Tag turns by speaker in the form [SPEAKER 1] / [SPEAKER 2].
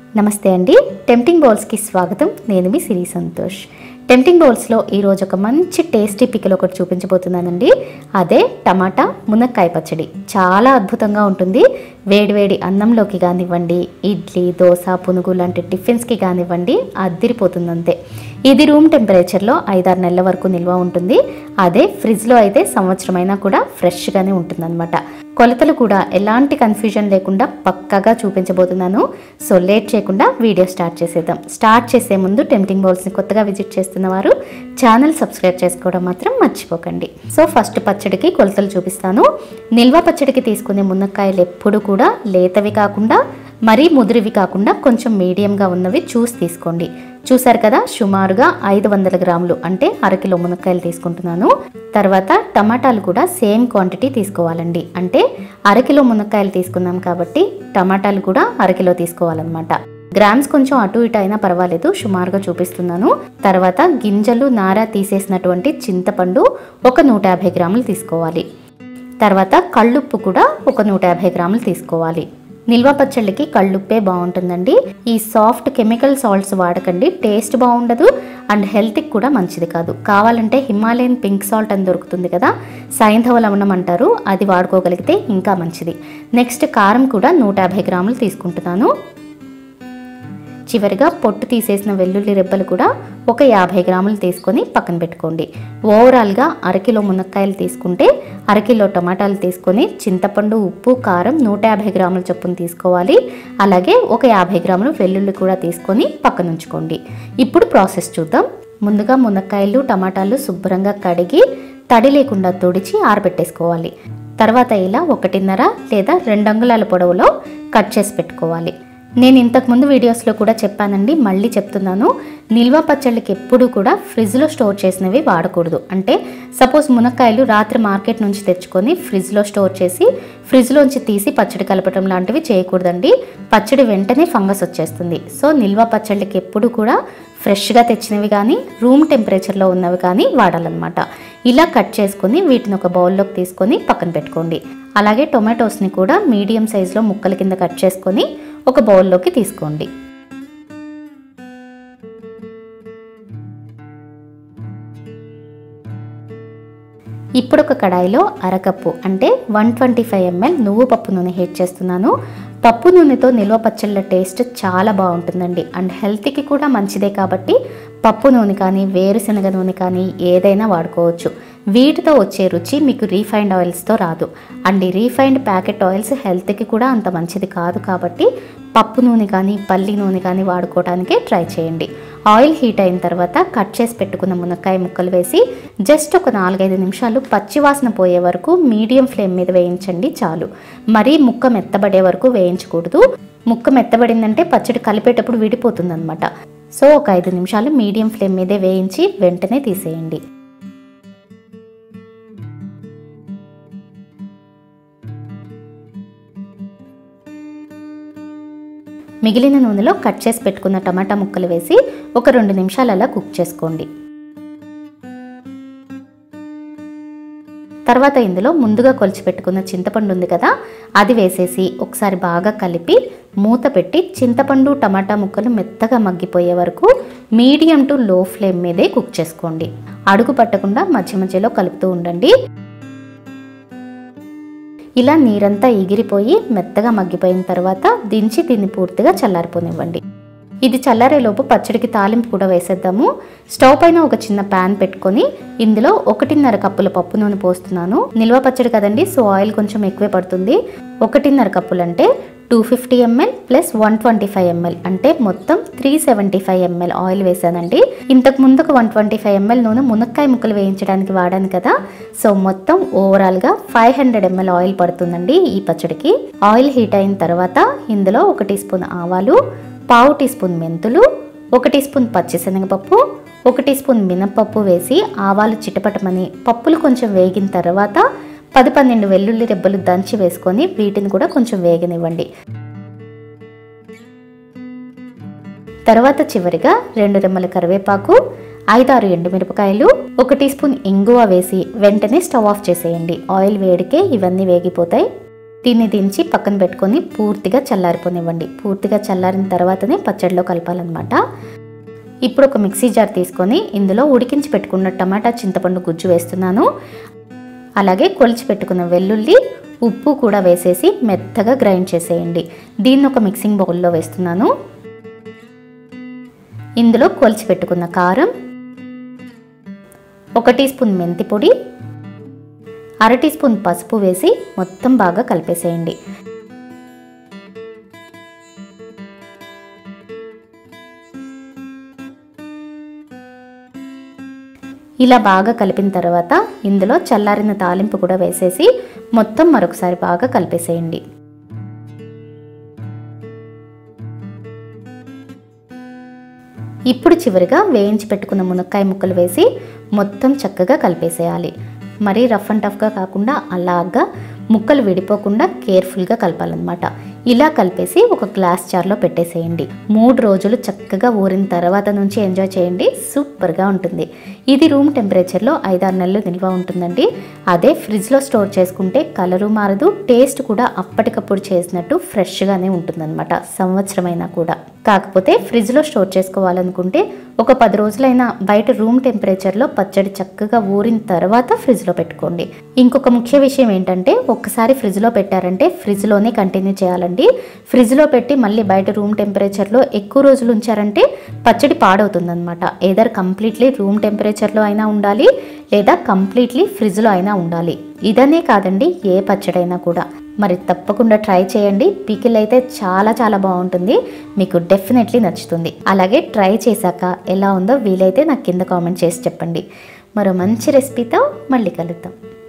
[SPEAKER 1] నమస్తే అండి టెంప్టింగ్ బౌల్స్కి స్వాగతం నేను మీ సిరి సంతోష్ టెంప్టింగ్ బౌల్స్లో ఈరోజు ఒక మంచి టేస్టీ పికిల్ ఒకటి చూపించబోతున్నానండి అదే టమాటా మునక్కాయ పచ్చడి చాలా అద్భుతంగా ఉంటుంది వేడివేడి అన్నంలోకి కానివ్వండి ఇడ్లీ దోశ పునుగు లాంటి టిఫిన్స్కి కానివ్వండి అద్దిరిపోతుంది అంతే ఇది రూమ్ టెంపరేచర్లో ఐదారు నెలల వరకు నిల్వ ఉంటుంది అదే ఫ్రిడ్జ్లో అయితే సంవత్సరం అయినా కూడా ఫ్రెష్గానే ఉంటుందన్నమాట కొలతలు కూడా ఎలాంటి కన్ఫ్యూజన్ లేకుండా పక్కాగా చూపించబోతున్నాను సో లేట్ చేయకుండా వీడియో స్టార్ట్ చేసేద్దాం స్టార్ట్ చేసే ముందు టెంప్టింగ్ బౌల్స్ని కొత్తగా విజిట్ చేస్తున్న వారు ఛానల్ సబ్స్క్రైబ్ చేసుకోవడం మాత్రం మర్చిపోకండి సో ఫస్ట్ పచ్చడికి కొలతలు చూపిస్తాను నిల్వ పచ్చడికి తీసుకునే మునక్కాయలు ఎప్పుడు కూడా లేతవి కాకుండా మరీ ముదిరివి కాకుండా కొంచెం మీడియంగా ఉన్నవి చూసి తీసుకోండి చూసారు కదా సుమారుగా ఐదు వందల గ్రాములు అంటే అరకిలో మునక్కాయలు తీసుకుంటున్నాను తర్వాత టమాటాలు కూడా సేమ్ క్వాంటిటీ తీసుకోవాలండి అంటే అరకిలో మునక్కాయలు తీసుకున్నాం కాబట్టి టమాటాలు కూడా అరకిలో తీసుకోవాలన్నమాట గ్రామ్స్ కొంచెం అటు ఇటు అయినా పర్వాలేదు సుమారుగా చూపిస్తున్నాను తర్వాత గింజలు నార తీసేసినటువంటి చింతపండు ఒక నూట యాభై గ్రాములు తీసుకోవాలి తర్వాత కళ్ళుప్పు కూడా ఒక నూట యాభై గ్రాములు తీసుకోవాలి నిల్వ పచ్చళ్ళకి కళ్ళుప్పే బాగుంటుందండి ఈ సాఫ్ట్ కెమికల్ సాల్ట్స్ వాడకండి టేస్ట్ బాగుండదు అండ్ హెల్త్కి కూడా మంచిది కాదు కావాలంటే హిమాలయన్ పింక్ సాల్ట్ అని దొరుకుతుంది కదా సైంధవ లవణం అంటారు అది వాడుకోగలిగితే ఇంకా మంచిది నెక్స్ట్ కారం కూడా నూట యాభై గ్రాములు తీసుకుంటున్నాను చివరిగా పొట్టు తీసేసిన వెల్లుల్లి రెబ్బలు కూడా ఒక యాభై గ్రాములు తీసుకొని పక్కన పెట్టుకోండి ఓవరాల్గా అరకిలో మునక్కాయలు తీసుకుంటే అరకిలో టమాటాలు తీసుకొని చింతపండు ఉప్పు కారం నూట యాభై గ్రాముల చొప్పున తీసుకోవాలి అలాగే ఒక యాభై గ్రాములు వెల్లుల్లి కూడా తీసుకొని పక్కన ఉంచుకోండి ఇప్పుడు ప్రాసెస్ చూద్దాం ముందుగా మునక్కాయలు టమాటాలు శుభ్రంగా కడిగి తడి లేకుండా తుడిచి ఆరబెట్టేసుకోవాలి తర్వాత ఇలా ఒకటిన్నర లేదా రెండు అంగుళాల పొడవులో కట్ చేసి పెట్టుకోవాలి నేను ఇంతకుముందు వీడియోస్లో కూడా చెప్పానండి మళ్ళీ చెప్తున్నాను నిల్వ పచ్చళ్ళకి ఎప్పుడు కూడా ఫ్రిడ్జ్లో స్టోర్ చేసినవి వాడకూడదు అంటే సపోజ్ మునక్కాయలు రాత్రి మార్కెట్ నుంచి తెచ్చుకొని ఫ్రిడ్జ్లో స్టోర్ చేసి ఫ్రిడ్జ్లోంచి తీసి పచ్చడి కలపడం లాంటివి చేయకూడదండి పచ్చడి వెంటనే ఫంగస్ వచ్చేస్తుంది సో నిల్వ పచ్చళ్ళకి ఎప్పుడు కూడా ఫ్రెష్గా తెచ్చినవి కానీ రూమ్ టెంపరేచర్లో ఉన్నవి కానీ వాడాలన్నమాట ఇలా కట్ చేసుకొని వీటిని ఒక బౌల్లోకి తీసుకొని పక్కన పెట్టుకోండి అలాగే టొమాటోస్ని కూడా మీడియం సైజులో ముక్కల కింద కట్ చేసుకొని ఒక బౌల్లోకి తీసుకోండి ఇప్పుడు ఒక కడాయిలో అరకప్పు అంటే వన్ ట్వంటీ ఫైవ్ ఎంఎల్ నువ్వు పప్పు నూనె హీట్ చేస్తున్నాను పప్పు నూనెతో నిల్వ పచ్చళ్ళ టేస్ట్ చాలా బాగుంటుందండి అండ్ హెల్త్కి కూడా మంచిదే కాబట్టి పప్పు నూనె కానీ వేరుశనగ నూనె కానీ ఏదైనా వాడుకోవచ్చు వీటితో వచ్చే రుచి మీకు రీఫైండ్ ఆయిల్స్తో రాదు అండ్ ఈ రీఫైండ్ ప్యాకెట్ ఆయిల్స్ హెల్త్కి కూడా అంత మంచిది కాదు కాబట్టి పప్పు నూనె కానీ పల్లి నూనె కానీ వాడుకోవడానికే ట్రై చేయండి ఆయిల్ హీట్ అయిన తర్వాత కట్ చేసి పెట్టుకున్న మునక్కాయ ముక్కలు వేసి జస్ట్ ఒక నాలుగైదు నిమిషాలు పచ్చివాసన పోయే వరకు మీడియం ఫ్లేమ్ మీద వేయించండి చాలు మరీ ముక్క మెత్తబడే వరకు వేయించకూడదు ముక్క మెత్తబడిందంటే పచ్చడి కలిపేటప్పుడు విడిపోతుంది అనమాట సో ఒక ఐదు నిమిషాలు మీడియం ఫ్లేమ్ మీదే వేయించి వెంటనే తీసేయండి మిగిలిన నూనెలో కట్ చేసి పెట్టుకున్న టమాటా ముక్కలు వేసి ఒక రెండు నిమిషాలు అలా కుక్ చేసుకోండి తర్వాత ఇందులో ముందుగా కొలిచి పెట్టుకున్న చింతపండు ఉంది కదా అది వేసేసి ఒకసారి బాగా కలిపి మూత పెట్టి చింతపండు టమాటా ముక్కలు మెత్తగా మగ్గిపోయే వరకు మీడియం టు లో ఫ్లేమ్ మీదే కుక్ చేసుకోండి అడుగు పట్టకుండా మధ్య మధ్యలో కలుపుతూ ఉండండి ఇలా నీరంతా ఎగిరిపోయి మెత్తగా మగ్గిపోయిన తర్వాత దించి దీన్ని పూర్తిగా చల్లారిపోనివ్వండి ఇది చల్లారేలోపు పచ్చడికి తాలింపు కూడా వేసేద్దాము స్టవ్ పైన ఒక చిన్న ప్యాన్ పెట్టుకొని ఇందులో ఒకటిన్నర కప్పుల పప్పు నూనె పోస్తున్నాను నిల్వ పచ్చడి కదండి సో ఆయిల్ కొంచెం ఎక్కువే పడుతుంది ఒకటిన్నర కప్పులు అంటే two fifty ML plus one twenty five ML అంటే మొత్తం three seventy five ML oil వేసానండి ఇంతకు ముందుకు వన్ ట్వంటీ ఫైవ్ ఎంఎల్ నూనె మునక్కాయ ముక్కలు వేయించడానికి వాడాను కదా సో మొత్తం ఓవరాల్గా ఫైవ్ హండ్రెడ్ ఎంఎల్ ఆయిల్ పడుతుందండి ఈ పచ్చడికి ఆయిల్ హీట్ అయిన తర్వాత ఇందులో ఒక టీ స్పూన్ ఆవాలు పావు టీ స్పూన్ మెంతులు ఒక టీ స్పూన్ పచ్చిశనగపప్పు ఒక టీ స్పూన్ మినపప్పు వేసి ఆవాలు చిటపటమని పప్పులు కొంచెం వేగిన తర్వాత పది పన్నెండు వెల్లుల్లి రెబ్బలు దంచి వేసుకొని వీటిని కూడా కొంచెం వేగనివ్వండి తర్వాత చివరిగా రెండు రెమ్మల కరివేపాకు ఐదారు ఎండుమిరపకాయలు ఒక టీ స్పూన్ ఇంగువ వేసి వెంటనే స్టవ్ ఆఫ్ చేసేయండి ఆయిల్ వేడికే ఇవన్నీ వేగిపోతాయి దీన్ని దించి పక్కన పెట్టుకొని పూర్తిగా చల్లారిపోనివ్వండి పూర్తిగా చల్లారిన తర్వాతనే పచ్చడిలో కలపాలన్నమాట ఇప్పుడు ఒక మిక్సీ జార్ తీసుకొని ఇందులో ఉడికించి పెట్టుకున్న టమాటా చింతపండు గుజ్జు వేస్తున్నాను అలాగే కొలిచి పెట్టుకున్న వెల్లుల్లి ఉప్పు కూడా వేసేసి మెత్తగా గ్రైండ్ చేసేయండి దీన్ని ఒక మిక్సింగ్ బౌల్లో వేస్తున్నాను ఇందులో కొలిచి పెట్టుకున్న కారం ఒక టీ స్పూన్ మెంతి పొడి అర టీ స్పూన్ పసుపు వేసి మొత్తం బాగా కలిపేసేయండి ఇలా బాగా కలిపిన తర్వాత ఇందులో చల్లారిన తాలింపు కూడా వేసేసి మొత్తం మరొకసారి బాగా కలిపేసేయండి ఇప్పుడు చివరిగా వేయించి పెట్టుకున్న మునక్కాయ ముక్కలు వేసి మొత్తం చక్కగా కలిపేసేయాలి మరీ రఫ్ అండ్ టఫ్గా కాకుండా అలాగా ముక్కలు విడిపోకుండా కేర్ఫుల్గా కలపాలన్నమాట ఇలా కలిపేసి ఒక గ్లాస్ జార్లో పెట్టేసేయండి మూడు రోజులు చక్కగా ఊరిన తర్వాత నుంచి ఎంజాయ్ చేయండి సూపర్గా ఉంటుంది ఇది రూమ్ టెంపరేచర్లో ఐదారు నెలలు నిల్వ ఉంటుందండి అదే ఫ్రిడ్జ్లో స్టోర్ చేసుకుంటే కలరు మారదు టేస్ట్ కూడా అప్పటికప్పుడు చేసినట్టు ఫ్రెష్గానే ఉంటుందన్నమాట సంవత్సరమైనా కూడా కాకపోతే ఫ్రిడ్జ్లో స్టోర్ చేసుకోవాలనుకుంటే ఒక పది రోజులైనా బయట రూమ్ టెంపరేచర్లో పచ్చడి చక్కగా ఊరిన తర్వాత ఫ్రిడ్జ్లో పెట్టుకోండి ఇంకొక ముఖ్య విషయం ఏంటంటే ఒక్కసారి ఫ్రిడ్జ్లో పెట్టారంటే ఫ్రిడ్జ్లోనే కంటిన్యూ చేయాలండి ఫ్రిడ్జ్లో పెట్టి మళ్ళీ బయట రూమ్ టెంపరేచర్లో ఎక్కువ రోజులు ఉంచారంటే పచ్చడి పాడవుతుందన్నమాట ఏదర్ కంప్లీట్లీ రూమ్ టెంపరేచర్లో అయినా ఉండాలి లేదా కంప్లీట్లీ ఫ్రిడ్జ్లో అయినా ఉండాలి ఇదనే కాదండి ఏ పచ్చడైనా కూడా మరి తప్పకుండా ట్రై చేయండి పికిల్ అయితే చాలా చాలా బాగుంటుంది మీకు డెఫినెట్లీ నచ్చుతుంది అలాగే ట్రై చేశాక ఎలా ఉందో వీలైతే నాకు కింద కామెంట్ చేసి చెప్పండి మరో మంచి రెసిపీతో మళ్ళీ కలుద్దాం